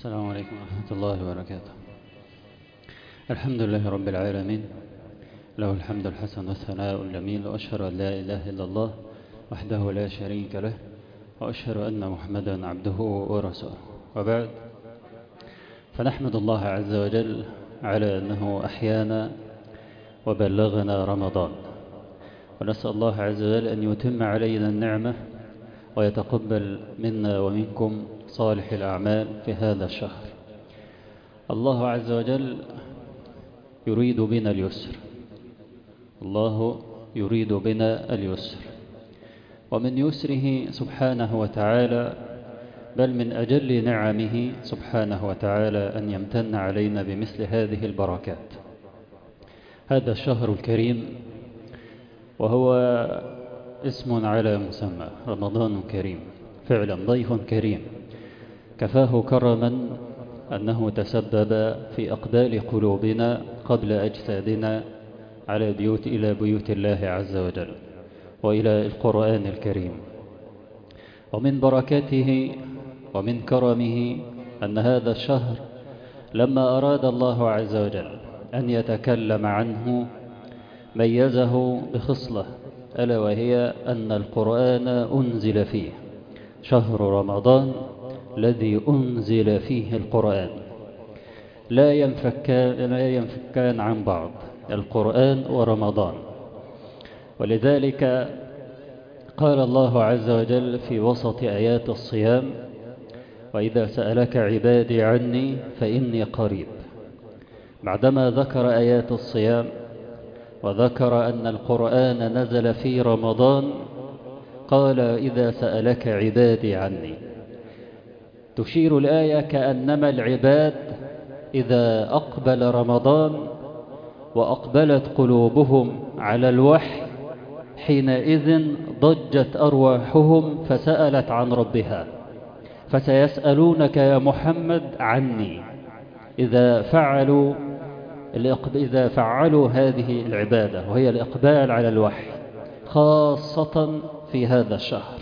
السلام عليكم ورحمة الله وبركاته الحمد لله رب العالمين له الحمد الحسن والثناء الجميل وأشهد أن لا إله إلا الله وحده لا شريك له وأشهد أن محمدا عبده ورسوله وبعد فنحمد الله عز وجل على أنه أحيانا وبلغنا رمضان ونسأل الله عز وجل أن يتم علينا النعمة ويتقبل منا ومنكم صالح الأعمال في هذا الشهر الله عز وجل يريد بنا اليسر الله يريد بنا اليسر ومن يسره سبحانه وتعالى بل من أجل نعمه سبحانه وتعالى أن يمتن علينا بمثل هذه البركات هذا الشهر الكريم وهو اسم على مسمى رمضان كريم فعلا ضيف كريم كفاه كرما أنه تسبب في أقبال قلوبنا قبل أجسادنا على بيوت إلى بيوت الله عز وجل وإلى القرآن الكريم ومن بركاته ومن كرمه أن هذا الشهر لما أراد الله عز وجل أن يتكلم عنه ميزه بخصلة ألا وهي أن القرآن أنزل فيه شهر رمضان الذي أنزل فيه القرآن لا ينفكان, لا ينفكان عن بعض القرآن ورمضان ولذلك قال الله عز وجل في وسط آيات الصيام وإذا سألك عبادي عني فإني قريب بعدما ذكر آيات الصيام وذكر أن القرآن نزل في رمضان قال إذا سألك عبادي عني تشير الآية كأنما العباد إذا أقبل رمضان وأقبلت قلوبهم على الوحي حينئذ ضجت أرواحهم فسألت عن ربها فسيسألونك يا محمد عني إذا فعلوا إذا فعلوا هذه العبادة وهي الإقبال على الوحي خاصة في هذا الشهر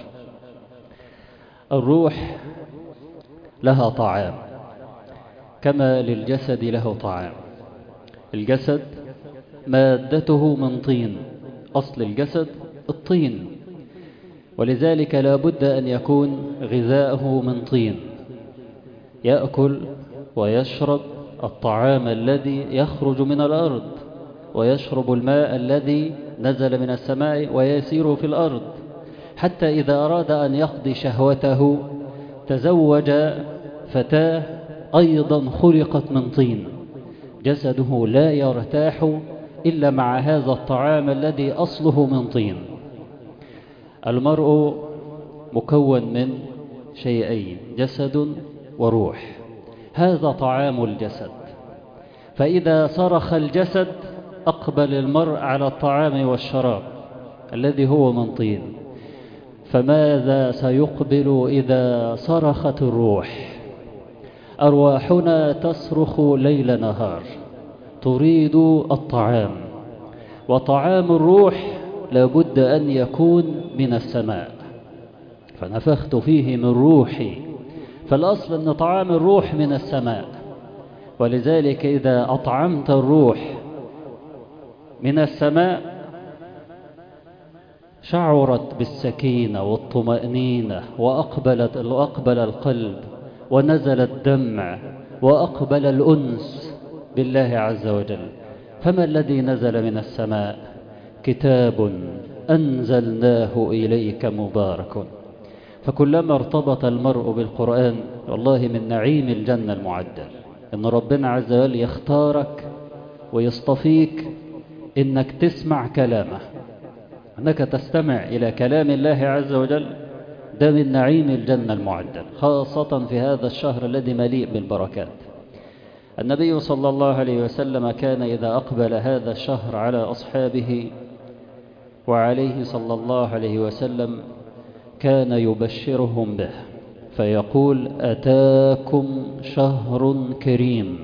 الروح لها طعام كما للجسد له طعام الجسد مادته من طين أصل الجسد الطين ولذلك لا بد أن يكون غذاءه من طين يأكل ويشرب الطعام الذي يخرج من الأرض ويشرب الماء الذي نزل من السماء ويسير في الأرض حتى إذا أراد أن يقضي شهوته تزوج فتاة أيضا خلقت من طين جسده لا يرتاح إلا مع هذا الطعام الذي أصله من طين المرء مكون من شيئين جسد وروح هذا طعام الجسد فإذا صرخ الجسد أقبل المرء على الطعام والشراب الذي هو من طين فماذا سيقبل إذا صرخت الروح أرواحنا تصرخ ليل نهار تريد الطعام وطعام الروح لابد أن يكون من السماء فنفخت فيه من روحي فالأصل أن طعام الروح من السماء ولذلك إذا أطعمت الروح من السماء شعرت بالسكينة والطمأنينة وأقبلت وأقبل القلب ونزل الدمع وأقبل الأنس بالله عز وجل فما الذي نزل من السماء كتاب أنزلناه إليك مبارك فكلما ارتبط المرء بالقرآن والله من نعيم الجنة المعدل إن ربنا عز وجل يختارك ويصطفيك إنك تسمع كلامه أنك تستمع إلى كلام الله عز وجل ده من نعيم الجنة المعدل خاصة في هذا الشهر الذي مليء بالبركات النبي صلى الله عليه وسلم كان إذا أقبل هذا الشهر على أصحابه وعليه صلى الله عليه وسلم كان يبشرهم به فيقول أتاكم شهر كريم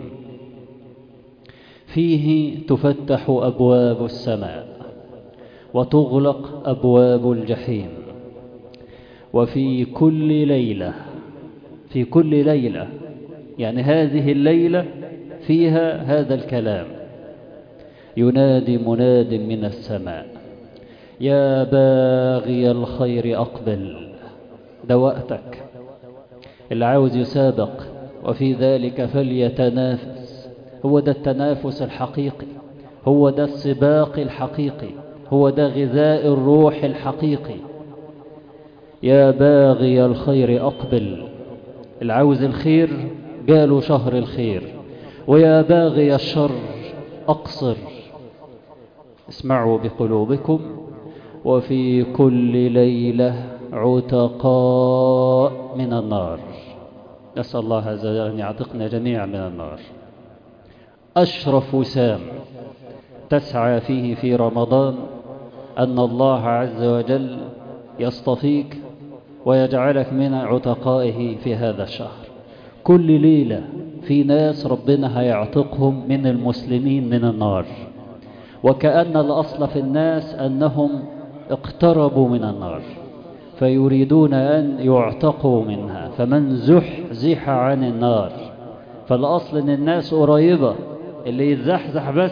فيه تفتح أبواب السماء وتغلق أبواب الجحيم وفي كل ليلة في كل ليلة يعني هذه الليلة فيها هذا الكلام ينادي مناد من السماء يا باغي الخير أقبل ده وقتك اللي عاوز يسابق وفي ذلك فليتنافس هو ده التنافس الحقيقي هو ده السباق الحقيقي هو ده غذاء الروح الحقيقي يا باغي الخير أقبل العاوز الخير جاله شهر الخير ويا باغي الشر أقصر اسمعوا بقلوبكم وفي كل ليلة عتقاء من النار نسأل الله عز وجل أن يعتقنا جميعا من النار أشرف وسام تسعى فيه في رمضان أن الله عز وجل يصطفيك ويجعلك من عتقائه في هذا الشهر كل ليلة في ناس ربنا هيعتقهم من المسلمين من النار وكأن الأصل في الناس أنهم اقتربوا من النار فيريدون أن يعتقوا منها فمن زحزح عن النار فالأصل أن الناس قريبة اللي يتزحزح بس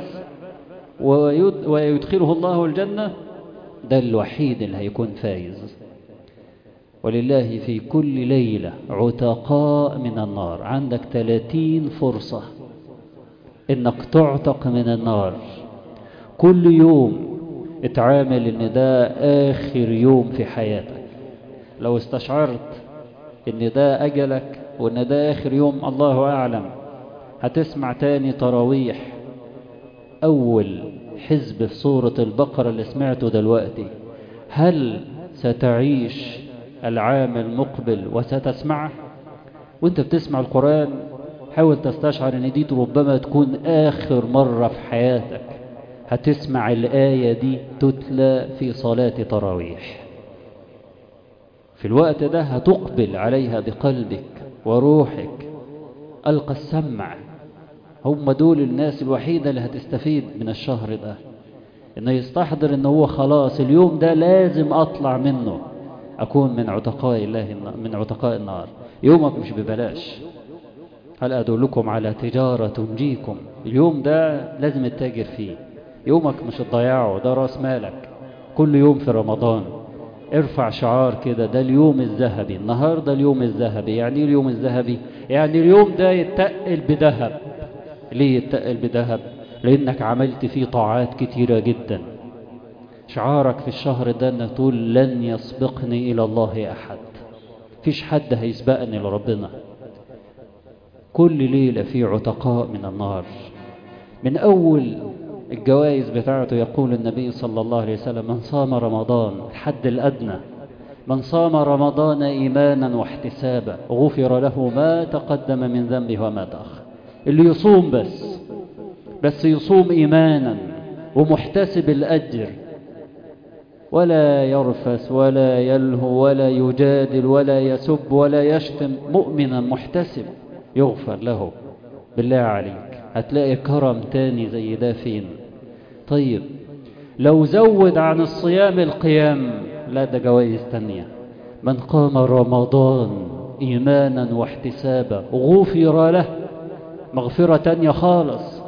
ويدخله الله الجنة ده الوحيد اللي هيكون فايز ولله في كل ليلة عتقاء من النار عندك 30 فرصة انك تعتق من النار كل يوم اتعامل ان ده اخر يوم في حياتك لو استشعرت ان ده اجلك وان ده اخر يوم الله اعلم هتسمع تاني تراويح اول حزب في سورة البقرة اللي سمعته دلوقتي هل ستعيش العام المقبل وستسمعه وانت بتسمع القرآن حاول تستشعر ان دي ربما تكون اخر مرة في حياتك هتسمع الآية دي تتلى في صلاة تراويح في الوقت ده هتقبل عليها بقلبك وروحك ألقى السمع هم دول الناس الوحيدة اللي هتستفيد من الشهر ده انه يستحضر ان هو خلاص اليوم ده لازم اطلع منه اكون من عتقاء الله من عتقاء النار يومك مش ببلاش هل ادلكم على تجارة تنجيكم اليوم ده لازم التاجر فيه يومك مش تضيعه ده راس مالك كل يوم في رمضان ارفع شعار كده ده اليوم الذهبي النهاردة اليوم الذهبي يعني اليوم الذهبي يعني اليوم ده يتقل بذهب ليه يتقل بذهب لانك عملت فيه طاعات كتيرة جدا شعارك في الشهر ده انك تقول لن يسبقني الى الله احد فيش حد هيسبقني لربنا كل ليلة في عتقاء من النار من اول الجوائز بتاعته يقول النبي صلى الله عليه وسلم من صام رمضان الحد الأدنى من صام رمضان إيمانا واحتسابا غفر له ما تقدم من ذنبه وما تأخر اللي يصوم بس بس يصوم إيمانا ومحتسب الأجر ولا يرفس ولا يلهو ولا يجادل ولا يسب ولا يشتم مؤمنا محتسب يغفر له بالله عليك هتلاقي كرم تاني زي ده فين طيب لو زود عن الصيام القيام لا ده جوائز تانية من قام رمضان إيمانا واحتسابا غفر له مغفرة تانية خالص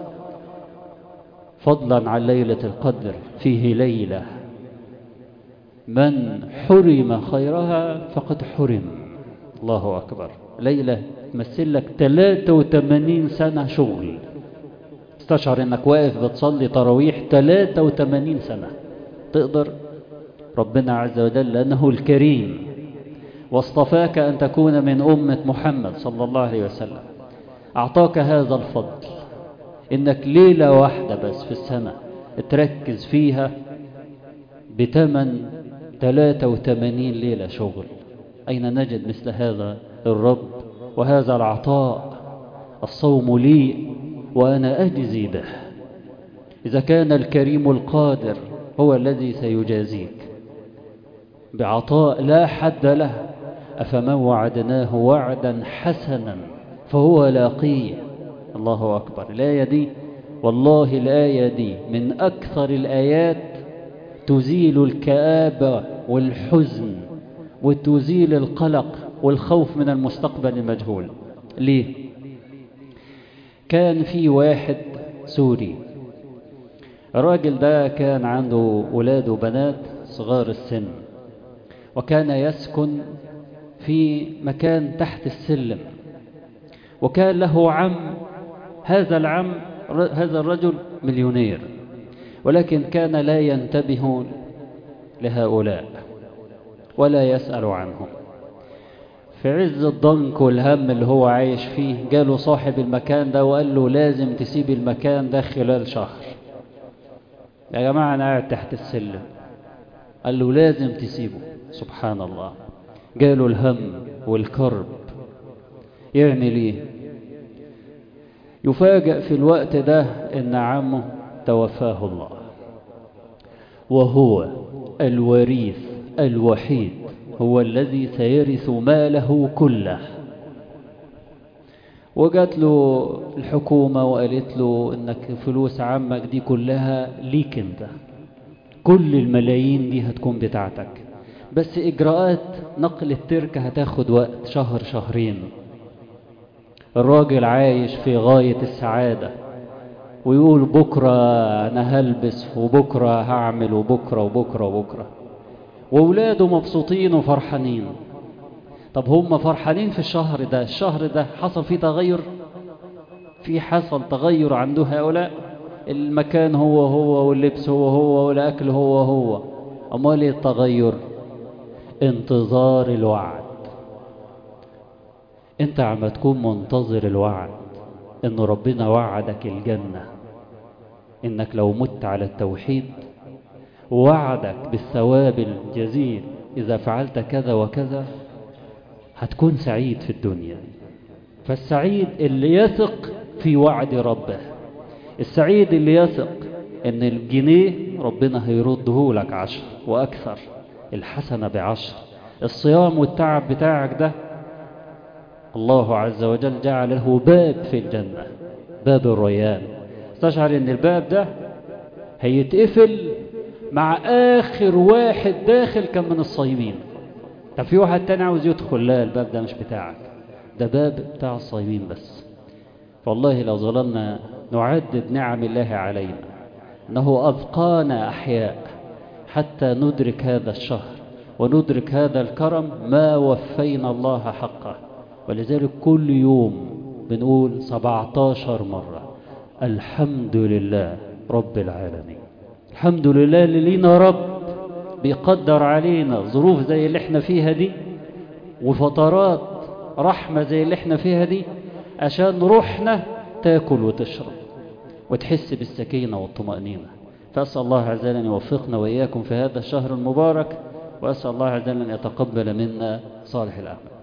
فضلا عن ليلة القدر فيه ليلة من حرم خيرها فقد حرم الله أكبر ليلة تمثل لك 83 سنة شغل استشعر انك واقف بتصلي تراويح 83 سنة تقدر ربنا عز وجل لأنه الكريم واصطفاك أن تكون من أمة محمد صلى الله عليه وسلم أعطاك هذا الفضل إنك ليلة واحدة بس في السنة تركز فيها بتمن 83 ليلة شغل أين نجد مثل هذا الرب وهذا العطاء الصوم لي وأنا أجزي به إذا كان الكريم القادر هو الذي سيجازيك بعطاء لا حد له أفمن وعدناه وعدا حسنا فهو لاقيه الله أكبر الآية دي والله الآية دي من أكثر الآيات تزيل الكآبة والحزن وتزيل القلق والخوف من المستقبل المجهول ليه كان في واحد سوري الراجل ده كان عنده ولاد وبنات صغار السن وكان يسكن في مكان تحت السلم وكان له عم هذا العم هذا الرجل مليونير ولكن كان لا ينتبه لهؤلاء ولا يسأل عنهم في عز الضنك والهم اللي هو عايش فيه جاله صاحب المكان ده وقال له لازم تسيب المكان ده خلال شهر يا جماعة أنا قاعد تحت السلم قال له لازم تسيبه سبحان الله جاله الهم والكرب يعمل ايه يفاجأ في الوقت ده ان عمه توفاه الله وهو الوريث الوحيد هو الذي سيرث ماله كله وجات له الحكومة وقالت له انك فلوس عمك دي كلها ليك انت كل الملايين دي هتكون بتاعتك بس اجراءات نقل التركة هتاخد وقت شهر شهرين الراجل عايش في غاية السعادة ويقول بكرة انا هلبس وبكرة هعمل وبكرة وبكرة وبكرة وولاده مبسوطين وفرحانين طب هم فرحانين في الشهر ده الشهر ده حصل فيه تغير في حصل تغير عنده هؤلاء المكان هو هو واللبس هو هو والأكل هو هو أمال التغير انتظار الوعد انت عم تكون منتظر الوعد ان ربنا وعدك الجنة انك لو مت على التوحيد وعدك بالثواب الجزيل اذا فعلت كذا وكذا هتكون سعيد في الدنيا فالسعيد اللي يثق في وعد ربه السعيد اللي يثق ان الجنيه ربنا هيرده لك عشر واكثر الحسنة بعشر الصيام والتعب بتاعك ده الله عز وجل جعل له باب في الجنة باب الريان استشعر ان الباب ده هيتقفل مع اخر واحد داخل كان من الصايمين طب في واحد تاني عاوز يدخل لا الباب ده مش بتاعك ده باب بتاع الصايمين بس والله لو ظللنا نعدد نعم الله علينا انه ابقانا احياء حتى ندرك هذا الشهر وندرك هذا الكرم ما وفينا الله حقه ولذلك كل يوم بنقول 17 مرة الحمد لله رب العالمين الحمد لله اللي لينا رب بيقدر علينا ظروف زي اللي احنا فيها دي وفترات رحمة زي اللي احنا فيها دي عشان روحنا تاكل وتشرب وتحس بالسكينة والطمأنينة فأسأل الله عز وجل أن يوفقنا وإياكم في هذا الشهر المبارك وأسأل الله عز وجل أن يتقبل منا صالح الأعمال